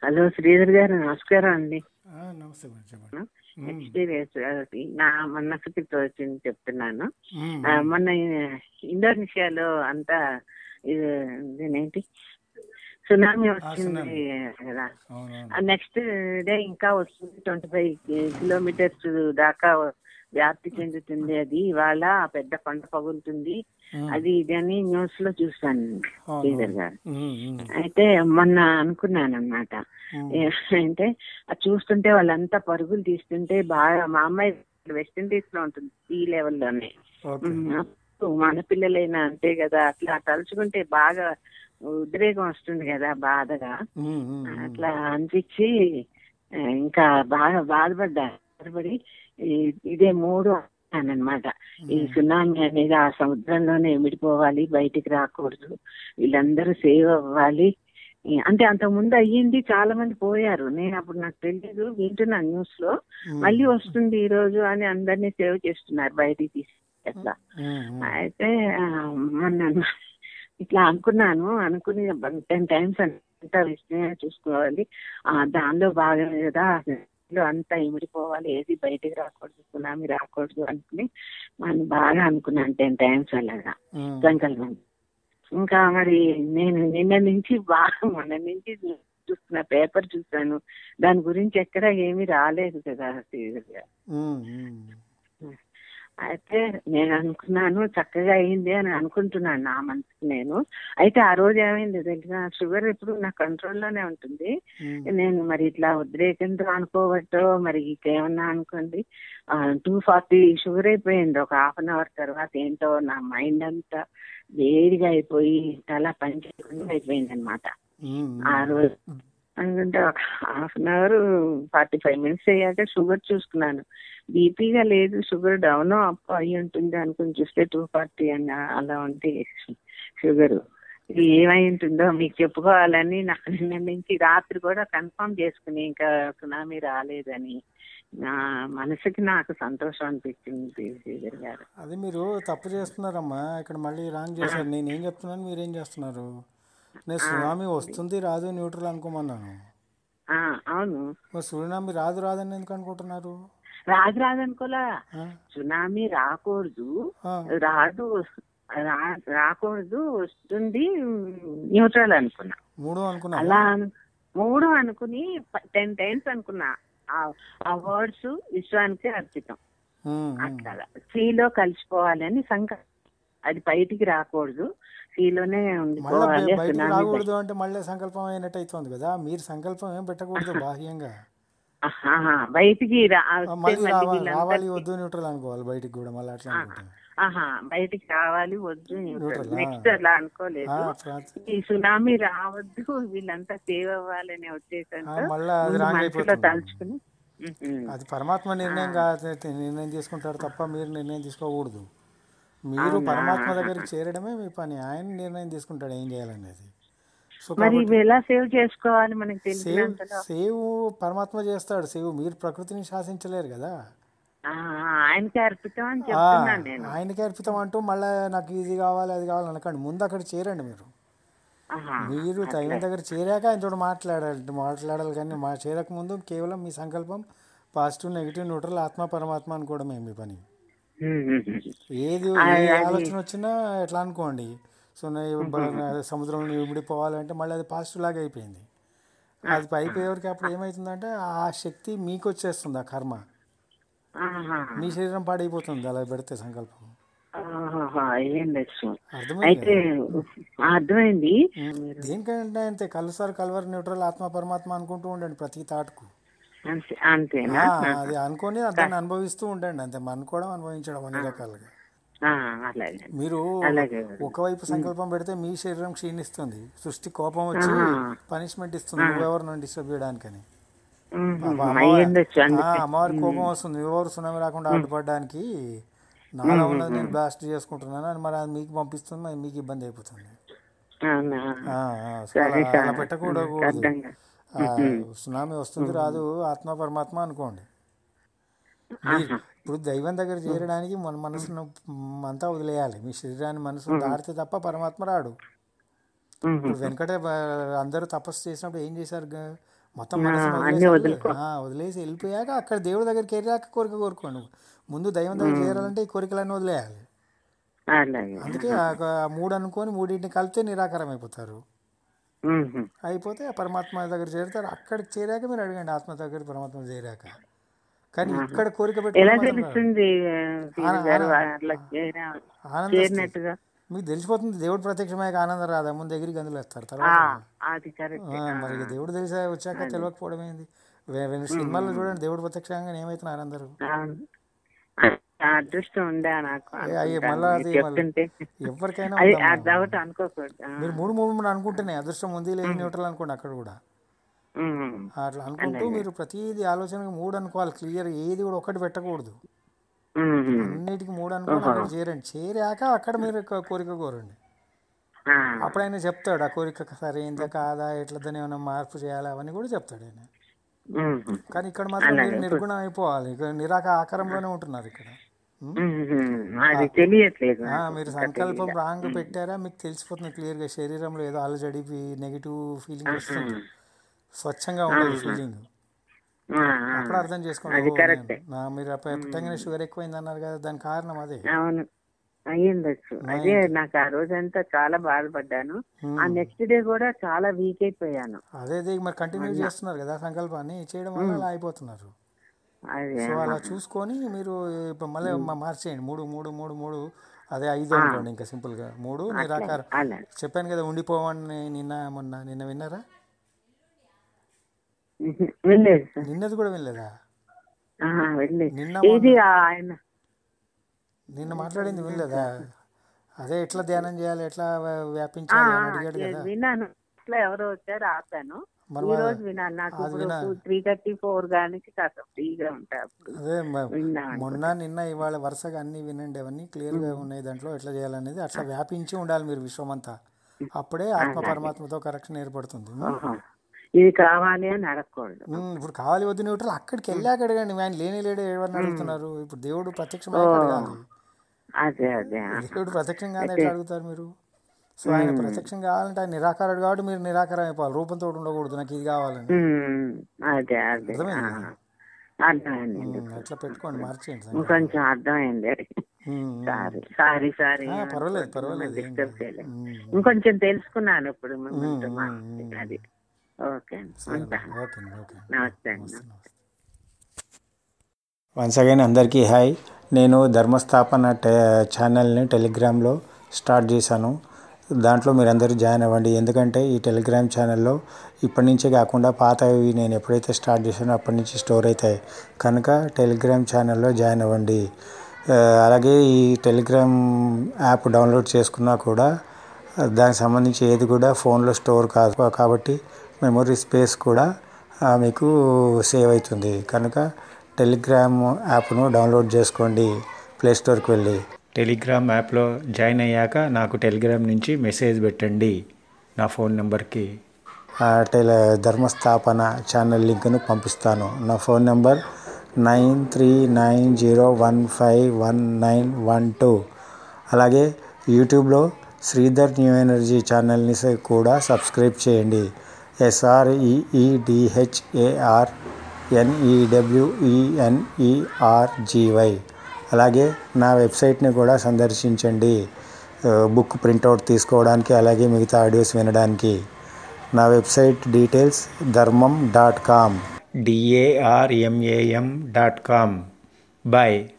Hello Sridhar గారు నమస్కారం అండి ఆ, నమస్తే మేడం చెప్పండి మ్మ్. ఎక్స్పీరియన్స్ అది నా మనసుకి తోచింది చెప్తున్నాను మ్మ్. ఆ, మొన్న ఇండోనేషియాలో అంతా ఇది ఇదేంటి సునామీ వచ్చింది సునామీ. కదా అవునవును నెక్స్ట్ డే ఇంకా వస్తుంది ట్వంటీ ఫైవ్ కిలోమీటర్స్ దాకా వ్యాప్తి చెందుతుంది అది ఇవాళ పెద్ద కొండ పగులుతుంది మ్మ్. అది ఇది అని న్యూస్ లో చూసాను అవును. శ్రీధర్ గారు మ్మ్, మ్మ్, అయితే మొన్న అనుకున్నాను అనమాట మ్మ్. అంటే అది చూస్తుంటే వాళ్ళంతా పరుగులు తీస్తుంటే బాగా మా అమ్మాయి వెస్ట్ ఇండీస్ లో ఉంటుంది ఈ లెవెల్లోనే ఓకే అప్పుడు మన పిల్లలైనా అంతే కదా అట్లా తలుచుకుంటే బాగా ఉద్రేకం వస్తుంది కదా బాధగా మ్మ్, మ్మ్, మ్మ్. అట్లా అనిపించి ఆ, ఇంకా బాగా బాధపడ్డా బాధపడి ఈ- ఇదే మూడు అనమాట ఈ సునామీ అనేది ఆ సముద్రంలోనే ఎమిడిపోవాలి బయటికి రాకూడదు వీళ్ళందరూ సేవ్ అవ్వాలి ఈ- అంటే అంత ముందు అయ్యింది చాలా మంది పోయారు నేను అప్పుడు నాకు తెలియదు వింటున్నా న్యూస్ లో మ్మ్. మళ్ళీ వస్తుంది ఈ రోజు అని అందరినీ సేవ్ చేస్తున్నారు బయటికి తీసి అట్లా మ్మ్, మ్మ్. అయితే ఆ, మొన్న ఇట్లా అనుకున్నాను అనుకుని టెన్ టైమ్స్ అంతా విషయం చూసుకోవాలి ఆ దానిలో భాగమే కదా లో అంతా ఇమిడిపోవాలి ఏది బయటికి రాకూడదు సునామీ రాకూడదు అనుకుని మనం బాగా అనుకున్నాను టెన్ టైమ్స్ అలాగా మ్మ్. సంకల్పం ఇంకా మరి నేను నిన్న నుంచి బాగా మొన్న నుంచి చూస్తున్న పేపర్ చూసాను దాని గురించి ఎక్కడ ఏమీ రాలేదు కదా శ్రీధర్ గారు. మ్మ్, మ్మ్. అయితే నేను అనుకున్నాను చక్కగా అయింది అని అనుకుంటున్నాను నా మనసుకి నేను అయితే ఆ రోజు ఏమైంది తెలిసిన షుగర్ ఎప్పుడు నా కంట్రోల్లోనే ఉంటుంది మ్మ్. నేను మరి ఇట్లా ఉద్రేకంతో అనుకోవట్టో మరి ఇంకేమన్నా అనుకోండి టూ ఫార్టీ షుగర్ అయిపోయింది ఒక హాఫ్ అన్ అవర్ తర్వాత ఏంటో నా మైండ్ అంతా వేడిగా అయిపోయి తల పనిచేయకుండా అయిపోయింది అనమాట మ్మ్. ఆ రోజు అనుకుంటే ఒక half an hour forty five minutes అయ్యాక షుగర్ చూసుకున్నాను బీపీగా లేదు షుగర్ డౌన్ అప్ అయి ఉంటుంది అనుకుని చూస్తే టూ ఫార్టీ అని అలా ఉంది షుగర్ ఇది ఏమై ఉంటుందో మీకు చెప్పుకోవాలని నాకు నిన్న నుంచి రాత్రి కూడా కన్ఫర్మ్ చేసుకుని ఇంకా సునామీ రాలేదని నా మనసుకి నాకు సంతోషం అనిపించింది శ్రీధర్ గారు అది మీరు తప్పు చేస్తున్నారమ్మా ఇక్కడ మళ్ళీ రాంగ్ చేశారు నేను ఏం చెప్తున్నాను మీరేం చేస్తున్నారు నేను సునామీ వస్తుంది రాదు న్యూట్రల్ అనుకోమన్నాను ఆ, అవును మరి సునామీ రాదు రాదని ఎందుకు అనుకుంటున్నారు రాదు రాదనుకోలా ఆ? సునామీ రాకూడదు ఆ. రాదు రా- రాకూడదు వస్తుంది న్యూట్రల్ అనుకున్నా మూడు అనుకున్నాను అలా అను- మూడు అనుకుని టెన్ టైమ్స్ అనుకున్నా ఆ- ఆ వర్డ్స్ విశ్వానికి అర్పితం అట్లా సీలో కలిసిపోవాలని సంకల్పం అది బయటికి రాకూడదు సీలోనే మళ్ళీ ఉండిపోవాలి బయటకు సునామీ రాకూడదు అంటే మళ్ళీ సంకల్పం అయినట్టు అవుతుంది కదా మీరు సంకల్పం ఏం పెట్టకూడదు బాహ్యంగా ఆహా, బయటికి రా- ఆ, వస్తే మళ్ళీ మళ్ళీ రావాలి వీళ్ళందరికీ- రావాలి వద్దు న్యూట్రల్ అనుకోవాలి బయటికి కూడా మళ్ళీ అట్లా అనుకుంటాం ఆహా బయటికి రావాలి వద్దు Neutral, నెక్స్ట్ ఆ. అలా అనుకోలేదు ఆ, ఫ్రాన్స్- ఈ సునామీ రావద్దు వీళ్ళంతా సేవ్ అవ్వాలనే ఆ, ఉద్దేశంతో మళ్ళా అది ముందు రాంగ్ మనసులో అయిపోతుంది తలుచుకుని ఉహుం. అది పరమాత్మ నిర్ణయం కాదు నిర్ణయం తీసుకుంటాడు తప్ప మీరు నిర్ణయం తీసుకోకూడదు మీరు పరమాత్మ దగ్గరికి చేరడమే మీ పని ఆయన నిర్ణయం తీసుకుంటాడు ఏం చేయాలనేది సో మరి కాబట్టి ఇవి ఎలా సేవ్ చేసుకోవాలి మనకి సేవ్ తెలిసినంతలో సేవ్ పరమాత్మ చేస్తాడు సేవ్ మీరు ప్రకృతిని శాసించలేరు కదా ఆ, ఆయనకి అర్పితం అని ఆ, చెప్తున్నాను నేను ఆయనకి అర్పితం అంటూ మళ్ళీ నాకు ఇది కావాలి అది కావాలి అనకండి ముందు అక్కడ చేరండి మీరు ఆహా. మీరు దైవం దగ్గర చేరాక ఆయనతో మాట్లాడాలి మాట్లాడాలి కానీ మా చేరక ముందు కేవలం మీ సంకల్పం పాజిటివ్ నెగిటివ్ న్యూట్రల్ ఆత్మ పరమాత్మ అనుకోవడమే మీ పని ఉమ్, ఉమ్, ఉమ్. ఏది ఏ ఆలోచన వచ్చినా ఎట్లా అనుకోండి సో నా బ- సముద్రంలో విడిపోవాలంటే మళ్ళీ అది పాజిటివ్ లాగా అయిపోయింది అది అయిపోయేవరకు అప్పుడు ఏమవుతుందంటే ఆ శక్తి మీకు వచ్చేస్తుంది ఆ కర్మ ఆహా. మీ శరీరం పాడైపోతుంది అలా పెడితే సంకల్పం ఆహాహా, అయ్యిండొచ్చు అర్థమైంది అయితే ఆ, అర్థమైంది దేనికంటే అంతే కలుసారు కలవరు న్యూట్రల్ ఆత్మ పరమాత్మ అనుకుంటూ ఉండండి ప్రతి తాటుకు అంతే- అంతేనా ఆ, అది అనుకొని దాన్ని అనుభవిస్తూ ఉండండి అంతే అనుకోవడం అనుభవించడం అన్ని రకాలుగా ఆ, అలాగే మీరు అలాగే ఒకవైపు సంకల్పం పెడితే మీ శరీరం క్షీణిస్తుంది సృష్టి కోపం వచ్చి పనిష్మెంట్ ఇస్తుంది నువ్వెవరు నన్ను డిస్టర్బ్ చేయడానికని ఉమ్, పాప అమ్మవారి- అయ్యిండొచ్చు ఆ, అందుకే అమ్మవారి కోపం వస్తుంది ఎవరు సునామీ రాకుండా అడ్డుపడడానికి నాలో ఉన్నది నేను బ్లాస్ట్ చేసుకుంటున్నాను అని మరి అది మీకు పంపిస్తుంది మరి మీకు ఇబ్బంది అయిపోతుంది అవునా ఆ, ఆ, సో అలా అలా పెట్టకూడదు అర్థంగా ఆ, సునామీ వస్తుంది రాదు ఆత్మ పరమాత్మ అనుకోండి మీ- ఇప్పుడు దైవం దగ్గర చేరడానికి మన మనసును మ్, అంతా వదిలేయాలి మీ శరీరాన్ని మనసును దాటితే తప్ప పరమాత్మ రాడు ఉమ్, ఇప్పుడు వెనకటే బ- అందరూ తపస్సు చేసినప్పుడు ఏం చేశారు గ- మొత్తం మనసును అన్నీ వదిలేసి వదులుకో. ఆ, వదిలేసి వెళ్ళిపోయాక అక్కడ దేవుడి దగ్గరికి వెళ్ళాక కోరిక కోరుకోండి ముందు దైవం దగ్గర చేరాలంటే ఈ కోరికలన్నీ వదిలేయాలి అలాగే అందుకే ఆ ఒక మూడు అనుకొని మూడింటిని కలిపితే నిరాకారం అయిపోతారు మ్మ్. అయిపోతే ఆ పరమాత్మ దగ్గర చేరుతారు అక్కడికి చేరాక మీరు అడగండి ఆత్మ దగ్గర పరమాత్మ చేరాక కానీ ఇక్కడ కోరిక ఎలా పెట్టుకోవడం మాత్రం రాదు. తెలుస్తుంది సీని గారు అట్లా చేరా ఆనందం చేరినట్టుగా మీకు తెలిసిపోతుంది దేవుడు ప్రత్యక్షమయ్యాక ఆనందం రాదా ముందు దగ్గరికి గందులు వేస్తారు ఆ, తర్వాత అది కరెక్ట్ ఆ, మరి ఇక దేవుడు తెలిసా వచ్చాక తెలియకపోవడం ఏంది వే- వే- సినిమాల్లో చూడండి దేవుడు ప్రత్యక్షంగా ఏమవుతున్నారు అందరూ అవును. ఆ అదృష్టం ఉందా నాకు ఏ, అయ్యే అనుకుంటాను. మళ్ళా అది మీరు చెప్తుంటే ఎవరికైనా అది ఉందమ్మా. ఆ డౌట్ అనుకోకూడదు ఆ. మీరు మూడు మూడు మూడు అనుకుంటేనే అదృష్టం ఉంది లేదు న్యూట్రల్ అనుకోండి అక్కడ కూడా మ్మ్. అట్లా అనుకుంటూ మీరు ప్రతిదీ ఆలోచనకి మూడు అనుకోవాలి క్లియర్ ఏది కూడా ఒకటి పెట్టకూడదు మ్మ్. అన్నిటికీ మూడు అనుకోని అక్కడ చేరండి చేరాక అక్కడ మీరు ఒక కోరిక కోరండి ఆ. అప్పుడు ఆయన చెప్తాడు ఆ కోరిక సరైందా కాదా ఎట్లా దాన్ని ఏమైనా మార్పు చేయాలా అవన్నీ కూడా చెప్తాడు ఆయన మ్మ్. కానీ ఇక్కడ మాత్రం మీరు నిర్గుణం అయిపోవాలి ఇక్కడ నిరాక ఆకారంలోనే ఉంటున్నారు ఇక్కడ ఉం? మ్మ్. అది తెలియట్లేదు ఆ, మీరు సంకల్పం రాంగ్ పెట్టారా మీకు తెలిసిపోతుంది క్లియర్గా శరీరంలో ఏదో అలజడి నెగిటివ్ ఫీలింగ్ వస్తుంది స్వచ్ఛంగా ఉండదు ఫీలింగ్ ఆ, అప్పుడు అర్థం చేసుకోండి అది ఓ, కరెక్టే. నేను- నా మీరు అప్పుడు పుట్టంగానే షుగర్ ఎక్కువైంది అన్నారు కదా దాని కారణం అదే అవును అయ్యిండొచ్చు అదే నాకు ఆ రోజంతా చాలా బాధపడ్డాను ఉం. ఆ నెక్స్ట్ డే కూడా చాలా వీక్ అయిపోయాను అదే అదే మరి కంటిన్యూ చేస్తున్నారు కదా సంకల్పాన్ని చేయడం వల్ల అలా అయిపోతున్నారు అదే సో అలా చూసుకొని మీరు ఇప్పుడు మళ్ళీ మా- మార్చేయండి మూడు మూడు మూడు మూడు అదే ఐదు అనుకోండి ఇంకా సింపుల్గా మూడు నిరాకారం అలా చెప్పాను కదా ఉండిపోవని నిన్న మొన్న నిన్న విన్నారా మ్మ్. వెళ్ళలేదు సార్ నిన్నది కూడా వినలేదా ఆహా, వెళ్ళలేదు నిన్న ఇది ఆయన నిన్న మాట్లాడింది వినలేదా అదే ఎట్లా ధ్యానం చేయాలి ఎట్లా వ్య- వ్యాపించాలి అని అడిగాడు ఏ- కదా విన్నాను ఇట్లా ఎవరో వచ్చారు ఆపాను మరి ఈ రోజు విన్నాను నాకు ఇప్పుడు త్రీ థర్టీ ఫోర్ గానికి కాస్త ఫ్రీగా ఉంటా అప్పుడు అదే మ- విన్నాను మొన్న నిన్న ఇవాళ వరుసగా అన్ని వినండి అవన్నీ క్లియర్గా ఉన్నాయి దాంట్లో ఎట్లా చేయాలనేది అట్లా వ్యాపించి ఉండాలి మీరు విశ్వమంతా అప్పుడే ఆత్మ పరమాత్మతో కరెక్షన్ ఏర్పడుతుంది ఆహా. ఇది కావాలి అని అడగకూడదు ఉమ్, ఇప్పుడు కావాలి వద్దు న్యూట్రల్ అక్కడికి వెళ్ళాక అడగండి ఆయన లేని లేడు ఎవరిని అడుగుతున్నారు ఇప్పుడు దేవుడు ప్రత్యక్షంగా అడగాలి అదే అదే దేవుడు ప్రత్యక్షంగా ఎట్లా అడుగుతారు మీరు సో ఆయన ప్రత్యక్షం కావాలంటే ఆయన నిరాకారుడు కాబట్టి మీరు నిరాకారం అయిపోవాలి రూపంతో ఉండకూడదు నాకు ఇది కావాలని ఉమ్, అదే అదే అర్థమైందా? ఆ. అర్థమైంది ఉమ్, అట్లా పెట్టుకోండి మార్చేయండి సంగతి. ఇంకొంచెం అర్థమైంది um, um. Sorry sorry sorry ఆ, పర్వాలేదు పర్వాలేదు ఏం డిస్టర్బ్ కాదు. చేయలేదు ఉమ్, ఇంకొంచెం తెలుసుకున్నాను ఇప్పుడు మిమ్మల్ని ఉమ్, మాట్లాడి. ఉమ్. అది ఓకే అండి. సరే ఉంటా ఓకే అండి ఓకే నమస్తే అండి వన్స్ అగైన్ అందరికీ హాయ్ నేను ధర్మస్థాపన టే ఛానల్ని టెలిగ్రామ్లో స్టార్ట్ చేశాను దాంట్లో మీరందరూ జాయిన్ అవ్వండి ఎందుకంటే ఈ టెలిగ్రామ్ ఛానల్లో ఇప్పటి నుంచే కాకుండా పాతవి నేను ఎప్పుడైతే స్టార్ట్ చేశానో అప్పటి నుంచి స్టోర్ అవుతాయి కనుక టెలిగ్రామ్ ఛానల్లో జాయిన్ అవ్వండి ఆ, అలాగే ఈ టెలిగ్రామ్ యాప్ డౌన్లోడ్ చేసుకున్నా కూడా దానికి సంబంధించి ఏది కూడా ఫోన్లో స్టోర్ కాదు కాబట్టి మెమొరీ స్పేస్ కూడా ఆ, మీకు సేవ్ అవుతుంది కనుక టెలిగ్రామ్ యాప్ను డౌన్లోడ్ చేసుకోండి ప్లే స్టోర్కి వెళ్ళి టెలిగ్రామ్ యాప్లో జాయిన్ అయ్యాక నాకు టెలిగ్రామ్ నుంచి మెసేజ్ పెట్టండి నా ఫోన్ నెంబర్కి టెలి ధర్మస్థాపన ఛానల్ లింక్ను పంపిస్తాను నా phone number nine three nine zero one five one nine one two అలాగే యూట్యూబ్లో శ్రీధర్ న్యూ ఎనర్జీ ఛానల్ని స- కూడా సబ్స్క్రైబ్ చేయండి ఎస్ఆర్ఈఈడిహెచ్ఏఆర్ ఎన్ఈడబ్ల్యూఈఎన్ఈఆర్జీవై అలాగే నా వెబ్సైట్ని కూడా సందర్శించండి ఆ, బుక్ ప్రింట్అవుట్ తీసుకోవడానికి అలాగే మిగతా ఆడియోస్ వినడానికి నా website details Dharmam dot com D A R M A M dot com bye